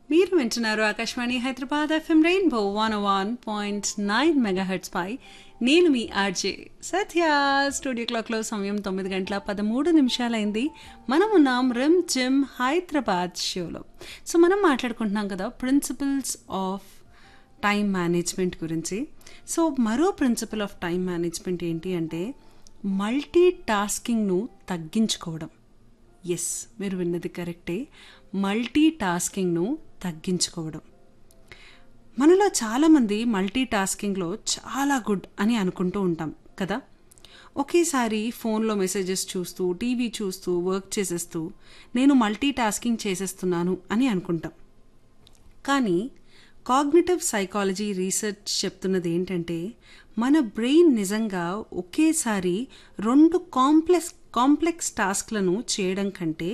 మీరు వింటున్నారు Akashvani Hyderabad FM rainbow one one point nine megahertz పై నేను మీ ఆర్జే సత్య స్టూడియో క్లాక్లో సమయం తొమ్మిది గంటల పదమూడు నిమిషాలైంది మనం ఉన్నాం రిమ్ జిమ్ హైదరాబాద్ షోలో సో మనం మాట్లాడుకుంటున్నాం కదా ప్రిన్సిపల్స్ ఆఫ్ టైం మేనేజ్మెంట్ గురించి సో మరో ప్రిన్సిపల్ ఆఫ్ టైం మేనేజ్మెంట్ ఏంటి అంటే మల్టీ టాస్కింగ్ను తగ్గించుకోవడం ఎస్ మీరు విన్నది కరెక్టే మల్టీ టాస్కింగ్ను తగ్గించుకోవడం మనలో చాలామంది మల్టీ టాస్కింగ్లో చాలా గుడ్ అని అనుకుంటూ ఉంటాం కదా ఒకేసారి ఫోన్లో మెసేజెస్ చూస్తూ టీవీ చూస్తూ వర్క్ చేసేస్తూ నేను మల్టీ టాస్కింగ్ చేసేస్తున్నాను అని అనుకుంటాం కానీ కాగ్నిటివ్ సైకాలజీ రీసెర్చ్ చెప్తున్నది ఏంటంటే మన బ్రెయిన్ నిజంగా ఒకేసారి రెండు కాంప్లెక్స్ కాంప్లెక్స్ టాస్క్లను చేయడం కంటే